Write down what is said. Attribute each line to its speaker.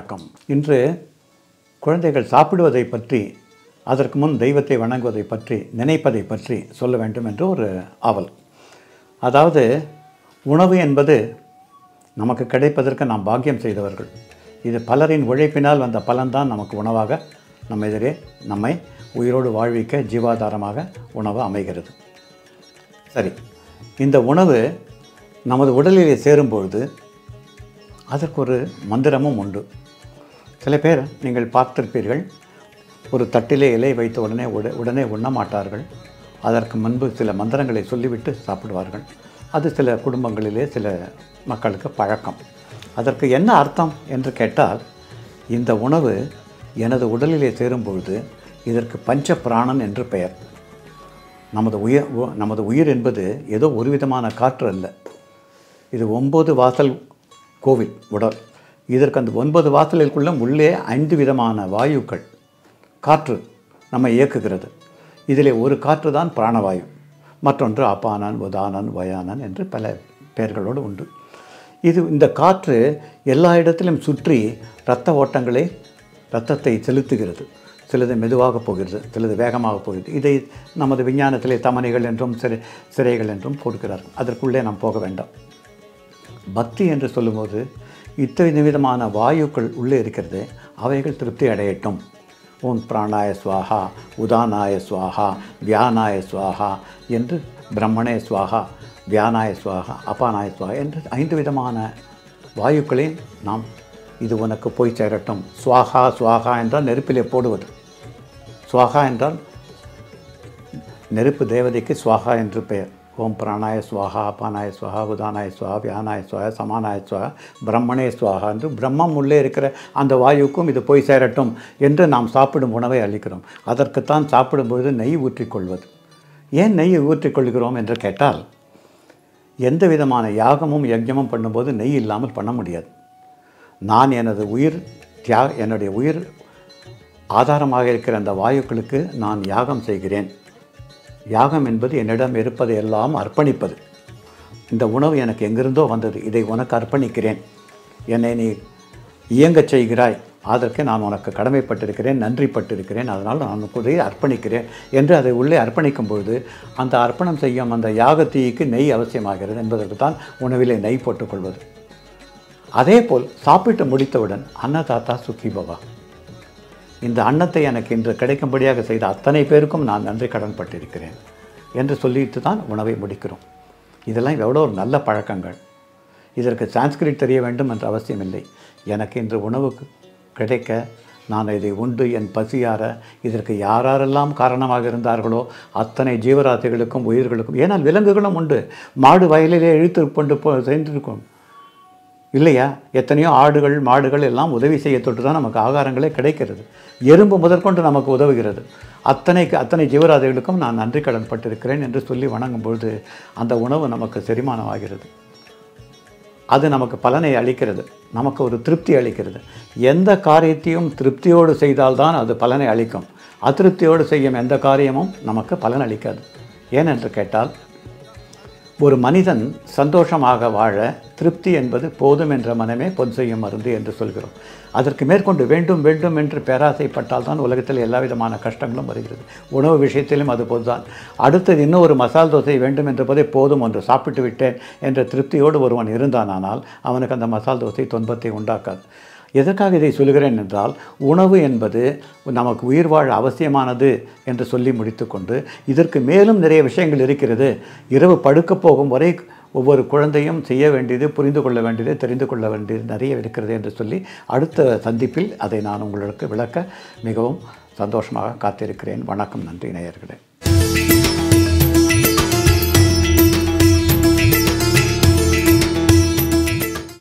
Speaker 1: வணக்கம் இன்று குழந்தைகள் சாப்பிடுவதை பற்றி அதற்கு முன் தெய்வத்தை வணங்குவதை பற்றி நினைப்பதை பற்றி சொல்ல வேண்டும் என்று ஒரு ஆவல் அதாவது உணவு என்பது நமக்கு கிடைப்பதற்கு நாம் பாக்கியம் செய்தவர்கள் இது பலரின் உழைப்பினால் வந்த பலன்தான் நமக்கு உணவாக நம்ம எதிரே நம்மை உயிரோடு வாழ்விக்க ஜீவாதாரமாக உணவு அமைகிறது சரி இந்த உணவு நமது உடலிலே சேரும்பொழுது அதற்கு ஒரு மந்திரமும் உண்டு சில பேர் நீங்கள் பார்த்திருப்பீர்கள் ஒரு தட்டிலே இலை வைத்த உடனே உட உடனே உண்ண மாட்டார்கள் அதற்கு முன்பு சில மந்திரங்களை சொல்லிவிட்டு சாப்பிடுவார்கள் அது சில குடும்பங்களிலே சில மக்களுக்கு பழக்கம் அதற்கு என்ன அர்த்தம் என்று கேட்டால் இந்த உணவு எனது உடலிலே சேரும்பொழுது இதற்கு பஞ்ச பிராணன் என்று பெயர் நமது உயிர் உ- நமது உயிர் என்பது ஏதோ ஒரு விதமான காற்று அல்ல இது ஒன்பது வாசல் கோவில் உடல் இதற்கு அந்த ஒன்பது வாசலுக்குள்ள உள்ளே ஐந்து விதமான வாயுக்கள் காற்று நம்மை இயக்குகிறது இதிலே ஒரு காற்று தான் பிராணவாயு மற்றொன்று அப்பானன் உதானன் வயானன் என்று பல பெயர்களோடு உண்டு இது இந்த காற்று எல்லா இடத்திலும் சுற்றி இரத்த ஓட்டங்களை இரத்தத்தை செலுத்துகிறது சிலது மெதுவாக போகிறது சிலது வேகமாக போகிறது இதை நமது விஞ்ஞானத்திலே தமனிகள் என்றும் சிறை சிறைகள் என்றும் கொடுக்கிறார்கள் அதற்குள்ளே நாம் போக வேண்டாம் பக்தி என்று சொல்லும்போது இத்தனை விதமான வாயுக்கள் உள்ளே இருக்கிறது அவைகள் திருப்தி அடையட்டும் ஓம் பிராணாய ஸ்வாஹா உதானாய ஸ்வாஹா வியானாய ஸ்வாஹா என்று பிரம்மணே ஸ்வாஹா வியானாய ஸ்வாஹா அபானாய ஸ்வாஹா என்று ஐந்து விதமான வாயுக்களை நாம் இது உனக்கு போய் சேரட்டும் ஸ்வாஹா ஸ்வாஹா என்றால் நெருப்பிலே போடுவது ஸ்வாஹா என்றால் நெருப்பு தேவதைக்கு ஸ்வாஹா என்று பெயர் ஓம் பிராணாய ஸ்வாஹா அபானாய ஸ்வாஹா உதானாய ஸ்வாஹா வியானாய ஸ்வாஹா சமானாய ஸ்வாஹா பிரம்மணே ஸ்வாஹா என்று பிரம்மம் உள்ளே இருக்கிற அந்த வாயுக்கும் இது போய் சேரட்டும் என்று நாம் சாப்பிடும் உணவை அளிக்கிறோம் அதற்குத்தான் சாப்பிடும்பொழுது நெய் ஊற்றிக்கொள்வது ஏன் நெய்யை ஊற்றிக்கொள்கிறோம் என்று கேட்டால் எந்த விதமான யாகமும் யஜ்ஞமும் பண்ணும்போது நெய் இல்லாமல் பண்ண முடியாது நான் எனது உயிர் தியா என்னுடைய உயிர் ஆதாரமாக இருக்கிற அந்த வாயுக்களுக்கு நான் யாகம் செய்கிறேன் யாகம் என்பது என்னிடம் இருப்பதை எல்லாம் அர்ப்பணிப்பது இந்த உணவு எனக்கு எங்கிருந்தோ வந்தது இதை உனக்கு அர்ப்பணிக்கிறேன் என்னை நீ இயங்கச் செய்கிறாய் அதற்கு நான் உனக்கு கடமைப்பட்டிருக்கிறேன் நன்றிப்பட்டிருக்கிறேன் அதனால் நான் உனக்கு இதை அர்ப்பணிக்கிறேன் என்று அதை உள்ளே அர்ப்பணிக்கும் பொழுது அந்த அர்ப்பணம் செய்யும் அந்த யாகத்தீக்கு நெய் அவசியமாகிறது என்பதற்கு தான் உணவிலே நெய் போட்டுக்கொள்வது அதேபோல் சாப்பிட்டு முடித்தவுடன் அன்னதாத்தா சுக்கி பவா இந்த அன்னத்தை எனக்கு இன்று கிடைக்கும்படியாக செய்த அத்தனை பேருக்கும் நான் நன்றி கடன் பட்டிருக்கிறேன் என்று சொல்லிட்டு தான் உணவை முடிக்கிறோம் இதெல்லாம் எவ்வளோ ஒரு நல்ல பழக்கங்கள் இதற்கு சான்ஸ்கிரிட் தெரிய வேண்டும் என்ற அவசியமில்லை எனக்கு இன்று உணவு கிடைக்க நான் இதை உண்டு என் பசியார இதற்கு யாரெல்லாம் காரணமாக இருந்தார்களோ அத்தனை ஜீவராசிகளுக்கும் உயிர்களுக்கும் ஏனால் விலங்குகளும் உண்டு மாடு வயலிலே இழுத்து கொண்டு போ சென்றிருக்கும் இல்லையா எத்தனையோ ஆடுகள் மாடுகள் எல்லாம் உதவி செய்ய தொட்டு தான் நமக்கு ஆகாரங்களே கிடைக்கிறது எறும்பு முதற்கொண்டு நமக்கு உதவுகிறது அத்தனைக்கு அத்தனை ஜீவராசிகளுக்கும் நான் நன்றி கடன் பட்டிருக்கிறேன் என்று சொல்லி வணங்கும் பொழுது அந்த உணவு நமக்கு செரிமானமாகிறது அது நமக்கு பலனை அளிக்கிறது நமக்கு ஒரு திருப்தி அளிக்கிறது எந்த காரியத்தையும் திருப்தியோடு செய்தால்தான் அது பலனை அளிக்கும் அதிருப்தியோடு செய்யும் எந்த காரியமும் நமக்கு பலன் அளிக்காது ஏனென்று கேட்டால் ஒரு மனிதன் சந்தோஷமாக வாழ திருப்தி என்பது போதும் என்ற மனமே பொன் செய்யும் மருந்து என்று சொல்கிறோம் அதற்கு மேற்கொண்டு வேண்டும் வேண்டும் என்று பேராசைப்பட்டால் தான் உலகத்தில் எல்லா விதமான கஷ்டங்களும் வருகிறது உணவு விஷயத்திலும் அது போதுதான் அடுத்தது இன்னும் ஒரு மசால் தோசை வேண்டும் என்றபோதே போதும் ஒன்று சாப்பிட்டு விட்டேன் என்ற திருப்தியோடு ஒருவன் இருந்தானானால் அவனுக்கு அந்த மசால் தோசை துன்பத்தை உண்டாக்காது எதற்காக இதை சொல்கிறேன் என்றால் உணவு என்பது நமக்கு உயிர் வாழ அவசியமானது என்று சொல்லி முடித்துக்கொண்டு இதற்கு மேலும் நிறைய விஷயங்கள் இருக்கிறது இரவு படுக்கப் போகும் வரை ஒவ்வொரு குழந்தையும் செய்ய வேண்டியது புரிந்து கொள்ள வேண்டியது தெரிந்து கொள்ள வேண்டியது நிறைய இருக்கிறது என்று சொல்லி அடுத்த சந்திப்பில் அதை நான் உங்களுக்கு விளக்க மிகவும் சந்தோஷமாக காத்திருக்கிறேன் வணக்கம் நன்றி நேயர்களே